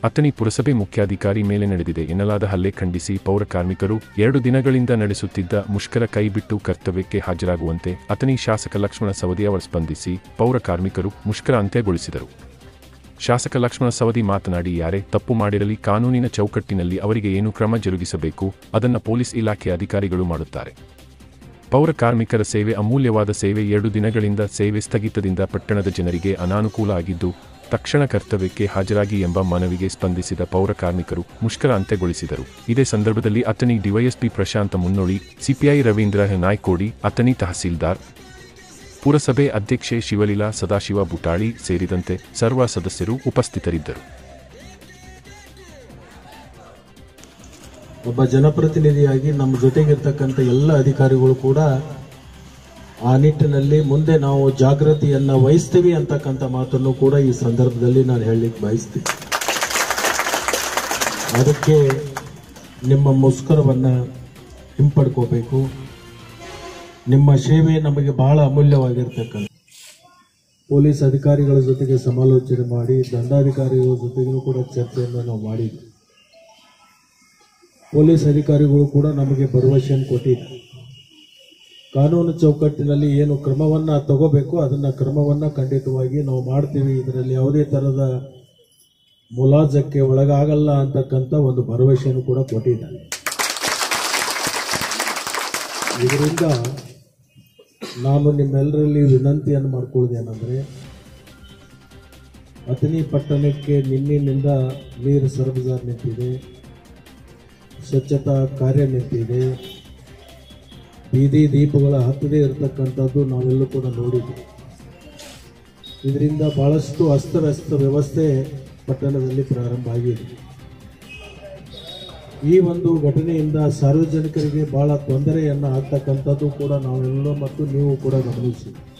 ಅಥಣಿ ಪುರಸಭೆ ಮುಖ್ಯಾಧಿಕಾರಿ ಮೇಲೆ ನಡೆದಿದೆ ಎನ್ನಲಾದ ಹಲ್ಲೆ ಖಂಡಿಸಿ ಪೌರ ಕಾರ್ಮಿಕರು ಎರಡು ದಿನಗಳಿಂದ ನಡೆಸುತ್ತಿದ್ದ ಮುಷ್ಕರ ಕೈಬಿಟ್ಟು ಕರ್ತವ್ಯಕ್ಕೆ ಹಾಜರಾಗುವಂತೆ ಅಥಣಿ ಶಾಸಕ ಲಕ್ಷ್ಮಣ ಸವದಿ ಅವರು ಸ್ಪಂದಿಸಿ ಪೌರ ಕಾರ್ಮಿಕರು ಮುಷ್ಕರ ಅಂತ್ಯಗೊಳಿಸಿದರು ಶಾಸಕ ಲಕ್ಷ್ಮಣ ಸವದಿ ಮಾತನಾಡಿ ಯಾರೇ ತಪ್ಪು ಮಾಡಿರಲಿ ಕಾನೂನಿನ ಚೌಕಟ್ಟಿನಲ್ಲಿ ಅವರಿಗೆ ಏನು ಕ್ರಮ ಜರುಗಿಸಬೇಕು ಅದನ್ನು ಪೊಲೀಸ್ ಇಲಾಖೆ ಅಧಿಕಾರಿಗಳು ಮಾಡುತ್ತಾರೆ ಪೌರ ಕಾರ್ಮಿಕರ ಸೇವೆ ಅಮೂಲ್ಯವಾದ ಸೇವೆ ಎರಡು ದಿನಗಳಿಂದ ಸೇವೆ ಸ್ಥಗಿತದಿಂದ ಪಟ್ಟಣದ ಜನರಿಗೆ ಅನಾನುಕೂಲ ಆಗಿದ್ದು ತಕ್ಷಣ ಕರ್ತವ್ಯಕ್ಕೆ ಹಾಜರಾಗಿ ಎಂಬ ಮನವಿಗೆ ಸ್ಪಂದಿಸಿದ ಪೌರ ಕಾರ್ಮಿಕರು ಮುಷ್ಕರ ಅಂತ್ಯಗೊಳಿಸಿದರು ಇದೇ ಸಂದರ್ಭದಲ್ಲಿ ಅಥಣಿ ಡಿವೈಎಸ್ಪಿ ಪ್ರಶಾಂತ ಮುನ್ನೋಳಿ ಸಿಪಿಐ ರವೀಂದ್ರ ನಾಯ್ಕೋಡಿ ಅಥಣಿ ತಹಸೀಲ್ದಾರ್ ಪುರಸಭೆ ಅಧ್ಯಕ್ಷೆ ಶಿವಲೀಲಾ ಸದಾಶಿವ ಬುಟಾಳಿ ಸೇರಿದಂತೆ ಸರ್ವ ಸದಸ್ಯರು ಉಪಸ್ಥಿತರಿದ್ದರು ಒಬ್ಬ ಜನಪ್ರತಿನಿಧಿಯಾಗಿ ನಮ್ಮ ಜೊತೆಗಿರ್ತಕ್ಕಂಥ ಎಲ್ಲ ಅಧಿಕಾರಿಗಳು ಕೂಡ ಆ ನಿಟ್ಟಿನಲ್ಲಿ ಮುಂದೆ ನಾವು ಜಾಗೃತಿಯನ್ನ ವಹಿಸ್ತೀವಿ ಅಂತಕ್ಕಂಥ ಮಾತನ್ನು ಕೂಡ ಈ ಸಂದರ್ಭದಲ್ಲಿ ನಾನು ಹೇಳಲಿಕ್ಕೆ ಬಯಸ್ತೀನಿ ಅದಕ್ಕೆ ನಿಮ್ಮ ಮುಸ್ಕರವನ್ನ ಹಿಂಪಡ್ಕೋಬೇಕು ನಿಮ್ಮ ಸೇವೆ ನಮಗೆ ಬಹಳ ಅಮೂಲ್ಯವಾಗಿರ್ತಕ್ಕಂಥ ಪೊಲೀಸ್ ಅಧಿಕಾರಿಗಳ ಜೊತೆಗೆ ಸಮಾಲೋಚನೆ ಮಾಡಿ ದಂಡಾಧಿಕಾರಿಗಳ ಜೊತೆಗೂ ಕೂಡ ಚರ್ಚೆಯನ್ನು ನಾವು ಮಾಡಿದ್ವಿ ಪೊಲೀಸ್ ಅಧಿಕಾರಿಗಳು ಕೂಡ ನಮಗೆ ಭರವಸೆಯನ್ನು ಕೊಟ್ಟಿದ್ದಾರೆ ಕಾನೂನು ಚೌಕಟ್ಟಿನಲ್ಲಿ ಏನು ಕ್ರಮವನ್ನ ತಗೋಬೇಕು ಅದನ್ನ ಕ್ರಮವನ್ನ ಖಂಡಿತವಾಗಿ ನಾವು ಮಾಡ್ತೀವಿ ಇದರಲ್ಲಿ ಯಾವುದೇ ತರಹದ ಮುಲಾಜಕ್ಕೆ ಒಳಗಾಗಲ್ಲ ಅಂತಕ್ಕಂಥ ಒಂದು ಭರವಸೆಯನ್ನು ಕೂಡ ಕೊಟ್ಟಿದ್ದಾರೆ ಇದರಿಂದ ನಾನು ನಿಮ್ಮೆಲ್ಲರಲ್ಲಿ ವಿನಂತಿಯನ್ನು ಮಾಡ್ಕೊಳ್ಳೋದೇನೆಂದರೆ ಅಥಣಿ ಪಟ್ಟಣಕ್ಕೆ ನಿನ್ನಿನಿಂದ ನೀರು ಸರಬರಾಜು ನಿಂತಿದೆ ಸ್ವಚ್ಛತಾ ಕಾರ್ಯ ನಿಂತಿದೆ ಬೀದಿ ದೀಪಗಳ ಹತ್ತದೇ ಇರತಕ್ಕಂಥದ್ದು ನಾವೆಲ್ಲೂ ಕೂಡ ನೋಡಿದ್ವಿ ಇದರಿಂದ ಬಹಳಷ್ಟು ಅಸ್ತವ್ಯಸ್ತ ವ್ಯವಸ್ಥೆ ಪಟ್ಟಣದಲ್ಲಿ ಪ್ರಾರಂಭ ಆಗಿದೆ ಈ ಒಂದು ಘಟನೆಯಿಂದ ಸಾರ್ವಜನಿಕರಿಗೆ ಬಹಳ ತೊಂದರೆಯನ್ನು ಆಗ್ತಕ್ಕಂಥದ್ದು ಕೂಡ ನಾವೆಲ್ಲ ಮತ್ತು ನೀವು ಕೂಡ ಗಮನಿಸಿ